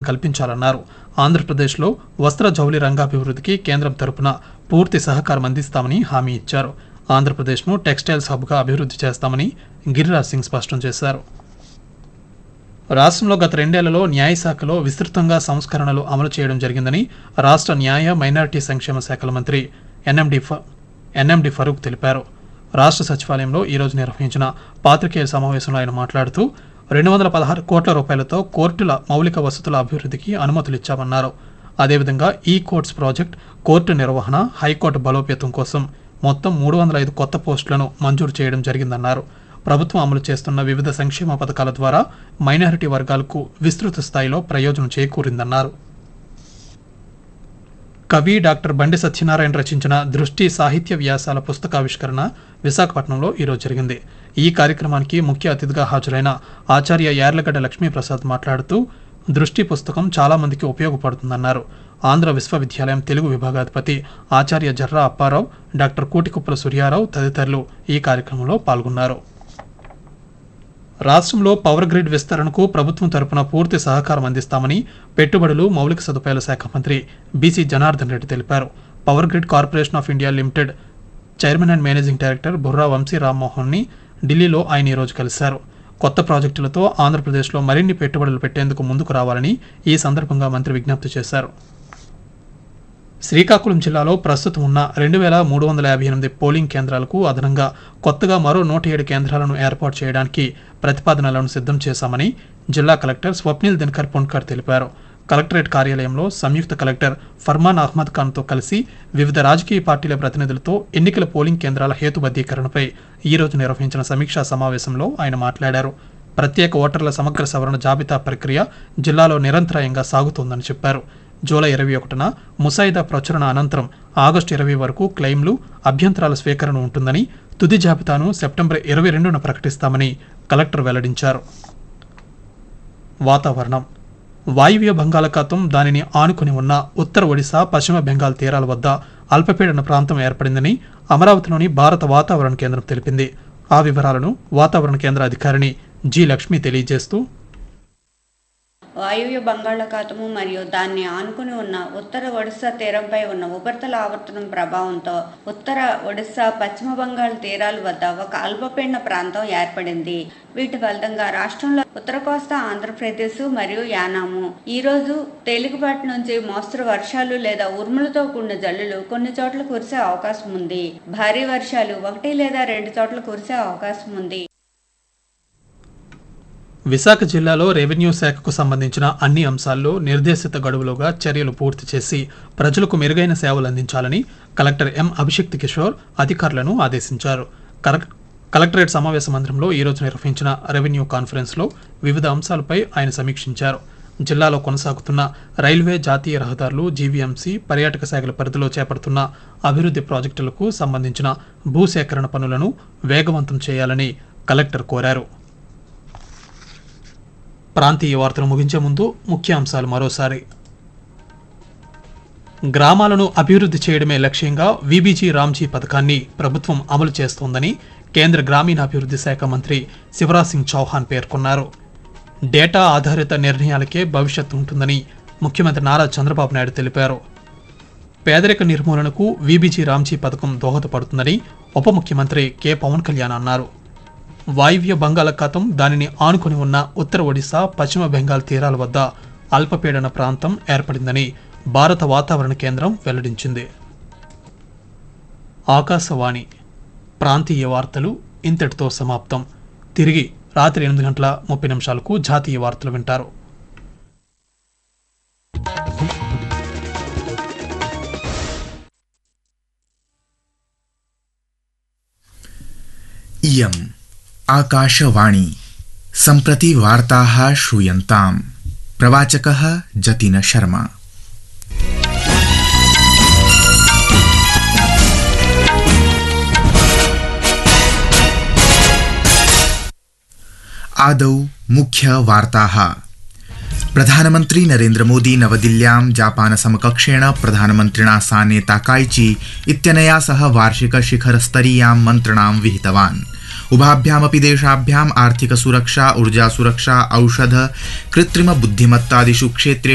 కల్పించాలన్నారు ఆంధ్రప్రదేశ్లో వస్త్ర జౌళి రంగాభివృద్ధికి కేంద్రం తరపున పూర్తి సహకారం అందిస్తామని హామీ ఇచ్చారు ఆంధ్రప్రదేశ్ను టెక్స్టైల్స్ హబ్గా అభివృద్ధి చేస్తామని గిరిరాజ్ సింగ్ స్పష్టం చేశారు రాష్ట్రంలో గత రెండేళ్లలో న్యాయశాఖలో విస్తృతంగా సంస్కరణలు అమలు చేయడం జరిగిందని రాష్ట్ర న్యాయ మైనారిటీ సంక్షేమ శాఖల మంత్రి ఎన్ఎండి ఫ ఎన్ఎండి ఫరూక్ తెలిపారు రాష్ట్ర సచివాలయంలో ఈరోజు నిర్వహించిన పాత్రికేయ సమావేశంలో ఆయన మాట్లాడుతూ రెండు వందల పదహారు కోట్ల రూపాయలతో కోర్టుల మౌలిక వసతుల అభివృద్ధికి అనుమతులు ఇచ్చామన్నారు అదేవిధంగా ఈ కోర్ట్స్ ప్రాజెక్ట్ కోర్టు నిర్వహణ హైకోర్టు బలోపేతం కోసం మొత్తం మూడు వందల ఐదు కొత్త పోస్టులను మంజూరు చేయడం జరిగిందన్నారు ప్రభుత్వం అమలు చేస్తున్న వివిధ సంక్షేమ పథకాల ద్వారా మైనారిటీ వర్గాలకు విస్తృత స్థాయిలో ప్రయోజనం చేకూరిందన్నారు కవి డాక్టర్ బండి సత్యనారాయణ రచించిన దృష్టి సాహిత్య వ్యాసాల పుస్తకావిష్కరణ విశాఖపట్నంలో ఈరోజు జరిగింది ఈ కార్యక్రమానికి ముఖ్య అతిథిగా హాజరైన ఆచార్య యార్లగడ్డ లక్ష్మీప్రసాద్ మాట్లాడుతూ దృష్టి పుస్తకం చాలా మందికి ఉపయోగపడుతుందన్నారు ఆంధ్ర విశ్వవిద్యాలయం తెలుగు విభాగాధిపతి ఆచార్య జర్రా అప్పారావు డాక్టర్ కూటికుప్పల సూర్యారావు తదితరులు ఈ కార్యక్రమంలో పాల్గొన్నారు రాష్ట్రంలో పవర్ గ్రిడ్ విస్తరణకు ప్రభుత్వం తరపున పూర్తి సహకారం అందిస్తామని పెట్టుబడులు మౌలిక సదుపాయాల శాఖ మంత్రి బీసీ జనార్దన్ రెడ్డి తెలిపారు power grid corporation of India limited chairman and managing director Burra Vamsi రామ్మోహన్ని ఢిల్లీలో ఆయన ఈరోజు కలిశారు కొత్త ప్రాజెక్టులతో ఆంధ్రప్రదేశ్లో మరిన్ని పెట్టుబడులు పెట్టేందుకు ముందుకు రావాలని ఈ సందర్భంగా మంత్రి విజ్ఞప్తి చేశారు శ్రీకాకుళం జిల్లాలో ప్రస్తుతం ఉన్న రెండు వేల మూడు వందల యాభై ఎనిమిది పోలింగ్ కేంద్రాలకు అదనంగా కొత్తగా మరో నూట ఏడు కేంద్రాలను ఏర్పాటు చేయడానికి ప్రతిపాదనలను సిద్ధం చేశామని జిల్లా కలెక్టర్ స్వప్నిల్ దినకర్ పుణ్కర్ తెలిపారు కలెక్టరేట్ కార్యాలయంలో సంయుక్త కలెక్టర్ ఫర్మాన్ అహ్మద్ ఖాన్తో కలిసి వివిధ రాజకీయ పార్టీల ప్రతినిధులతో ఎన్నికల పోలింగ్ కేంద్రాల హేతుబద్ధీకరణపై ఈ రోజు నిర్వహించిన సమీక్షా సమావేశంలో ఆయన మాట్లాడారు ప్రత్యేక ఓటర్ల సమగ్ర సవరణ జాబితా ప్రక్రియ జిల్లాలో నిరంతరాయంగా సాగుతోందని చెప్పారు జూలై ఇరవై ఒకటిన ముసాయిదా ప్రచురణ అనంతరం ఆగస్టు ఇరవై వరకు క్లెయిమ్లు అభ్యంతరాల స్వీకరణ ఉంటుందని తుది జాబితాను సెప్టెంబర్ ఇరవై రెండున ప్రకటిస్తామని కలెక్టర్ వెల్లడించారు వాతావరణం వాయువ్య బంగాళాఖాతం దానిని ఆనుకుని ఉన్న ఉత్తర ఒడిశా పశ్చిమ బెంగాల్ తీరాల వద్ద అల్పపీడన ప్రాంతం ఏర్పడిందని అమరావతిలోని భారత వాతావరణ కేంద్రం తెలిపింది ఆ వివరాలను వాతావరణ కేంద్ర అధికారిని జి లక్ష్మి తెలియజేస్తూ వాయువ్య బంగాళాఖాతము మరియు దాన్ని ఆనుకుని ఉన్న ఉత్తర ఒడిశా తీరంపై ఉన్న ఉపరితల ఆవర్తనం ప్రభావంతో ఉత్తర ఒడిశా పశ్చిమ బంగాళ తీరాల వద్ద ఒక అల్పపీడన ప్రాంతం ఏర్పడింది వీటి ఫలితంగా రాష్ట్రంలో ఉత్తర కోస్తా ఆంధ్రప్రదేశ్ మరియు యానాము ఈ రోజు తేలికపాటి నుంచి మోస్తరు వర్షాలు లేదా ఉరుములతో కూడిన జల్లులు కొన్ని చోట్ల కురిసే అవకాశం ఉంది భారీ వర్షాలు ఒకటి లేదా రెండు చోట్ల కురిసే అవకాశం ఉంది విశాఖ జిల్లాలో రెవెన్యూ శాఖకు సంబంధించిన అన్ని అంశాల్లో నిర్దేశిత గడువులోగా చర్యలు పూర్తి చేసి ప్రజలకు మెరుగైన సేవలు అందించాలని కలెక్టర్ ఎం అభిషిక్త్ కిషోర్ అధికారులను ఆదేశించారు కలెక్- కలెక్టరేట్ సమావేశ మందిరంలో ఈరోజు నిర్వహించిన రెవెన్యూ కాన్ఫరెన్స్లో వివిధ అంశాలపై ఆయన సమీక్షించారు జిల్లాలో కొనసాగుతున్న రైల్వే జాతీయ రహదారులు జీవీఎంసీ పర్యాటక శాఖల పరిధిలో చేపడుతున్న అభివృద్ధి ప్రాజెక్టులకు సంబంధించిన భూసేకరణ పనులను వేగవంతం చేయాలని కలెక్టర్ కోరారు ప్రాంతీయ వార్తలు ముగించే ముందు ముఖ్య అంశాలు మరోసారి గ్రామాలను అభివృద్ధి చేయడమే లక్ష్యంగా విబీజీ రామ్జీ పథకాన్ని ప్రభుత్వం అమలు చేస్తోందని కేంద్ర గ్రామీణాభివృద్ధి శాఖ మంత్రి శివరాజ్ సింగ్ చౌహాన్ పేర్కొన్నారు డేటా ఆధారిత నిర్ణయాలకే భవిష్యత్తు ఉంటుందని ముఖ్యమంత్రి నారా చంద్రబాబు నాయుడు తెలిపారు పేదరిక నిర్మూలనకు విబీజీ రామ్జీ పథకం దోహదపడుతుందని ఉప ముఖ్యమంత్రి కె పవన్ కళ్యాణ్ అన్నారు వాయువ్య బంగాళాఖాతం దానిని ఆనుకుని ఉన్న ఉత్తర ఒడిశా పశ్చిమ బెంగాల్ తీరాల వద్ద అల్పపీడన ప్రాంతం ఏర్పడిందని భారత వాతావరణ కేంద్రం వెల్లడించింది ఆకాశవాణి ప్రాంతీయ వార్తలు ఇంతటితో సమాప్తం తిరిగి రాత్రి ఎనిమిది గంటల ముప్పై నిమిషాలకు జాతీయ వార్తలు వింటారు इयम् आकाशवाणी सम्प्रति वार्ताः श्रूयन्ताम् प्रवाचकः जतिन शर्मा आदौ मुख्यवार्ताः प्रधानमन्त्री नरेन्द्रमोदी नवदिल्ल्यां जापानसमकक्षेण प्रधानमन्त्रिणा साने ताकाइची इत्यनया सह वार्षिक शिखरस्तरीयां मन्त्रणां विहितवान् उभाभ्यामपि देशाभ्याम् आर्थिक सुरक्षा ऊर्जा सुरक्षा औषध कृत्रिम बुद्धिमत्तादिषु क्षेत्रेषु